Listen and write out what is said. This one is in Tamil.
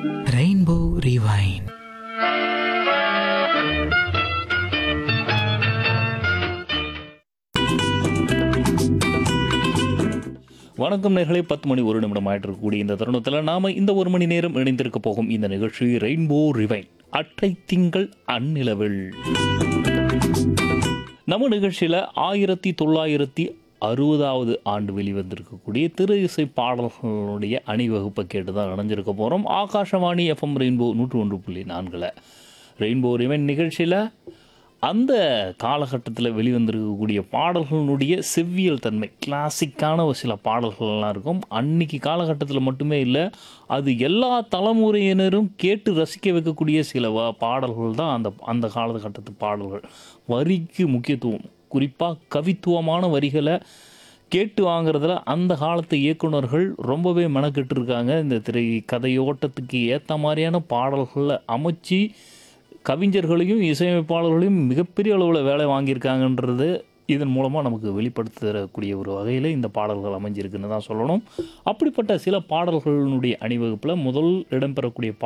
ரெயின்போ ரிவைன் வணக்கம் நேர்களே பத்து மணி ஒரு நிமிடம் ஆயிட்டு இருக்கக்கூடிய இந்த தருணத்தில் நாம இந்த ஒரு மணி நேரம் இணைந்திருக்க போகும் இந்த நிகழ்ச்சி ரெயின்போ ரிவைன் அற்றை திங்கள் அந்நிலவில் நம்ம நிகழ்ச்சியில் ஆயிரத்தி தொள்ளாயிரத்தி அறுபதாவது ஆண்டு வெளிவந்திருக்கக்கூடிய திரு இசை பாடல்களுடைய அணிவகுப்பை கேட்டு தான் அடைஞ்சிருக்க போகிறோம் ஆகாஷவாணி எஃப்எம் ரெயின்போ நூற்று ஒன்று புள்ளி நான்கில் ரெயின்போ ரிவைன் நிகழ்ச்சியில் அந்த காலகட்டத்தில் வெளிவந்திருக்கக்கூடிய பாடல்களினுடைய செவ்வியல் தன்மை கிளாசிக்கான ஒரு சில பாடல்கள்லாம் இருக்கும் அன்னைக்கு காலகட்டத்தில் மட்டுமே இல்லை அது எல்லா தலைமுறையினரும் கேட்டு ரசிக்க வைக்கக்கூடிய சில வ பாடல்கள் தான் அந்த அந்த காலகட்டத்து பாடல்கள் வரிக்கு முக்கியத்துவம் குறிப்பாக கவித்துவமான வரிகளை கேட்டு வாங்குறதுல அந்த காலத்து இயக்குனர்கள் ரொம்பவே மெனக்கெட்டு இருக்காங்க இந்த திரை கதையோட்டத்துக்கு ஏற்ற மாதிரியான பாடல்களை அமைச்சு கவிஞர்களையும் இசையமைப்பாளர்களையும் மிகப்பெரிய அளவில் வேலை வாங்கியிருக்காங்கன்றது இதன் மூலமாக நமக்கு வெளிப்படுத்தக்கூடிய ஒரு வகையில் இந்த பாடல்கள் அமைஞ்சிருக்குன்னு தான் சொல்லணும் அப்படிப்பட்ட சில பாடல்களினுடைய அணிவகுப்பில் முதல் இடம்பெறக்கூடிய